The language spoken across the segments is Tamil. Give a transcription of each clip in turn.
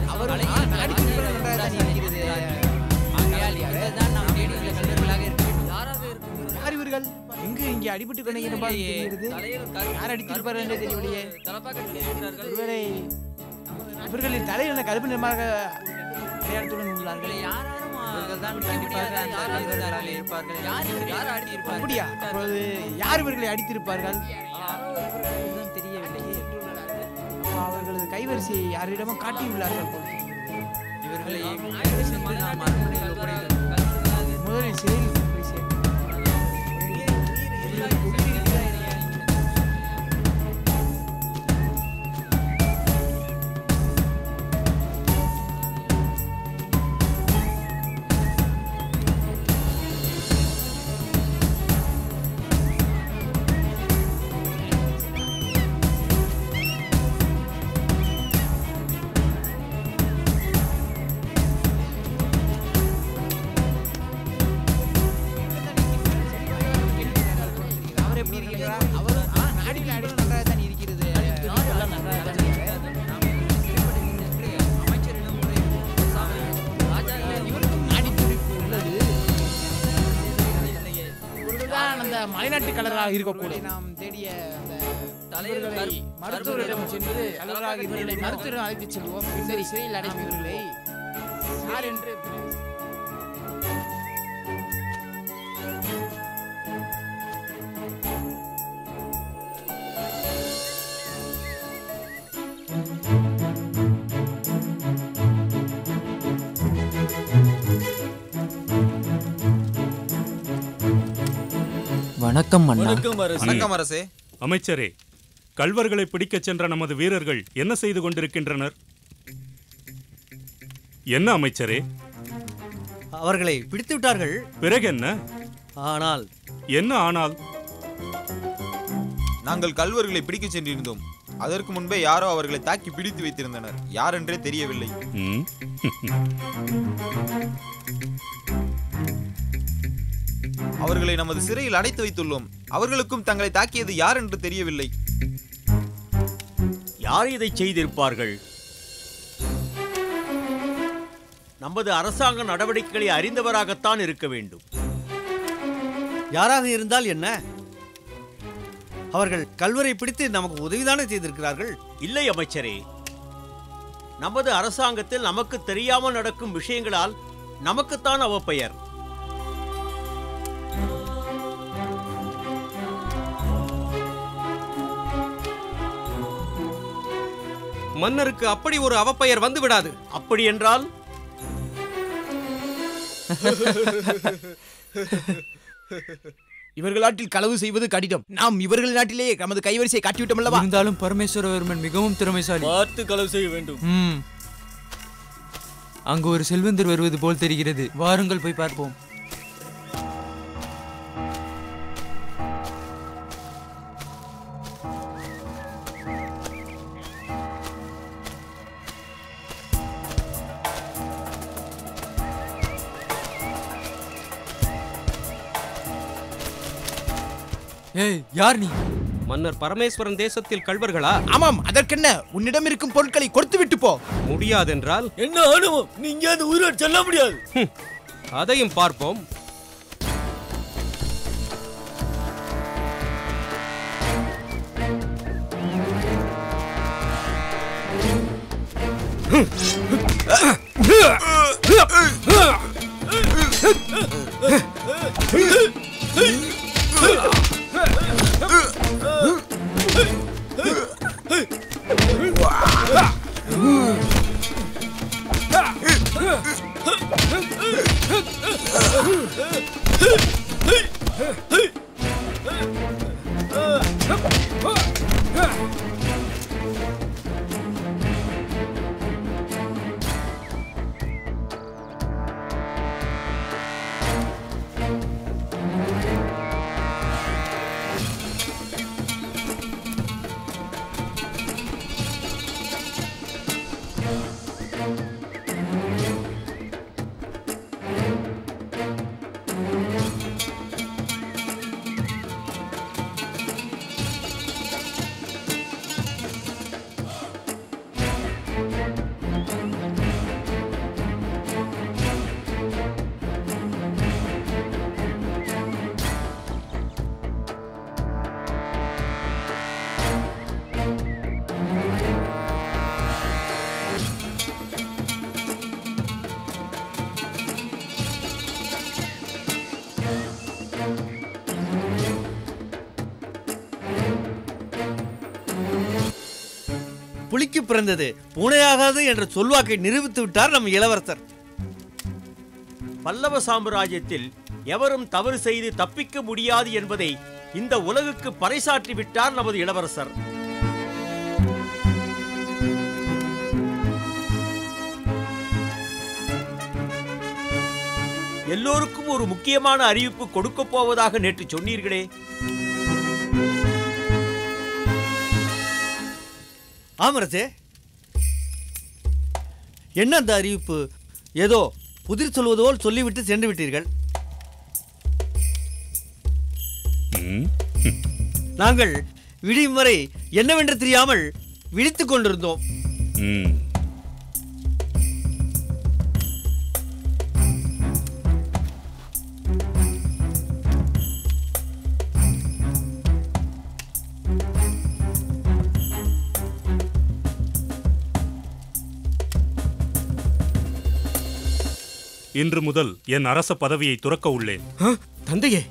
அவர் நாடி திருப்பி நன்றாக தான் இருக்கிறது ஆகையால் இவர்கள்தான் நாம் தேடியுள்ள கல்லர்களாக இருக்க வேண்டும் யாராக இருக்கும் யார் இவர்கள் எங்கு இங்கே அடிபட்டு கிடக்கிற மாதிரி தெரிகிறது யார் அடித்திருப்பார்கள் என்றே தெரியவில்லையே தலப்பாக்கட்டில் இருக்கிறார்கள் ஒருவேளை இவர்களின் தலையில் என்ன கருப்பு நிறமாக அடையாளத்துடன் உள்ளார்கள் யாரும் இவர்கள்தான் கண்டிப்பாக கண்டிப்பாக அந்த அந்த கல்லர்களாக கல்லர்களாக இருப்பார்கள் யார் இவர்கள்? யார் அடி இருப்பார்கள் அப்படியா அப்பொழுது யார் இவர்களை அடித்திருப்பார்கள் யாரோ ஒருவர் இதுதான் தெரியவில்லையே அப்போ அவர்களது கைவரிசையை யாரிடமும் காட்டியுள்ளார்கள் போல் இவர்களை அழைத்து சென்று நாம் அரண்மனையில் ஒப்படைக்கிறோம் முதலில் சிறையில் போய் சேர்க்கிறோம். அவர் எப்படி இருக்கிறார் அவரும் ஆ, நாடில் அடி நன்றாக தான் இருக்கிறது எல்லாம் நன்றாக தான் இருக்கிறது. அமைச்சரிடம் முறையிடுவோம். சாமி, ராஜா இல்லை, இவருக்கும் நாடி துடிப்பு உள்ளது இவர்கள்தான் அந்த மலைநாட்டு கலராக இருக்கக்கூடும் நாம் தேடிய அந்த தலைவர் இவர்களை கரு- மருத்துவரிடம் கருப்பு சென்று நிறம். கலராக இவர்களை மருத்துவரிடம் அழைத்துச் செல்வோம் சரி சிறையில் அடைக்கும் இவர்களை யார் என்று வணக்கம் அண்ணா வணக்கம் அரசே அமைச்சரே கள்வர்களை பிடிக்கச் சென்ற நமது வீரர்கள் என்ன செய்து கொண்டிருக்கின்றனர் என்ன அமைச்சரே அவர்களை பிடித்து விட்டார்கள் பிறகு என்ன ஆனால் என்ன ஆனால் நாங்கள் கல்வர்களை பிடிக்கச் சென்றிருந்தோம் அதற்கு முன்பே யாரோ அவர்களை தாக்கி பிடித்து வைத்திருந்தனர் யார் என்றே தெரியவில்லை ம், அவர்களை நமது சிறையில் அடைத்து வைத்துள்ளோம் அவர்களுக்கும் தங்களை தாக்கியது யார் என்று தெரியவில்லை யார் இதை செய்திருப்பார்கள் நமது அரசாங்க நடவடிக்கைகளை அறிந்தவராகத்தான் இருக்க வேண்டும் யாராக இருந்தால் என்ன அவர்கள் கல்வரை பிடித்து நமக்கு உதவிதானே செய்திருக்கிறார்கள் இல்லை அமைச்சரே நமது அரசாங்கத்தில் நமக்கு தெரியாமல் நடக்கும் விஷயங்களால் நமக்குத்தான் அவப்பெயர் மன்னருக்கு அப்படி ஒரு அவப்பெயர் வந்து விடாது அப்படி என்றால் இவர்கள் நாட்டில் களவு செய்வது கடினம் நாம் இவர்கள் நாட்டிலேயே நமது கைவரிசையை காட்டிவிட்டோம் அல்லவா இருந்தாலும் பரமேஸ்வரவர்மன் மிகவும் திறமைசாலி பார்த்து களவு செய்ய வேண்டும் ம் அங்கு ஒரு செல்வந்தர் வருவது போல் தெரிகிறது வாருங்கள் போய் பார்ப்போம் ஏய் யார் நீ மன்னர் பரமேஸ்வரன் தேசத்தில் கள்வர்களா ஆமாம் அதற்கென்ன உன்னிடம் இருக்கும் பொருட்களை கொடுத்து விட்டு போ முடியாதென்றால் என்ன அனுபவம் நீங்க அந்த உயிரோடு செல்ல முடியாது அதையும் பார்ப்போம் புலிக்கு பிறந்தது பூனையாகாது என்ற சொல்வாக்கை நிரூபித்து விட்டார் நம் இளவரசர் பல்லவ சாம்ராஜ்யத்தில் எவரும் தவறு செய்து தப்பிக்க முடியாது என்பதை இந்த உலகுக்கு பறைசாற்றி விட்டார் நமது இளவரசர் எல்லோருக்கும் ஒரு முக்கியமான அறிவிப்பு கொடுக்கப் போவதாக நேற்று சொன்னீர்களே ஆமரசே என்ன அந்த அறிவிப்பு ஏதோ புதிர் சொல்வது போல் சொல்லிவிட்டு சென்று விட்டீர்கள் ம், நாங்கள் விடியும் வரை என்னவென்று தெரியாமல் விழித்துக் கொண்டிருந்தோம் ம். இன்று முதல் என் அரச பதவியை துறக்க உள்ளேன் ஆ, தந்தையே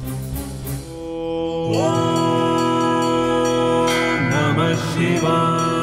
நம சிவாய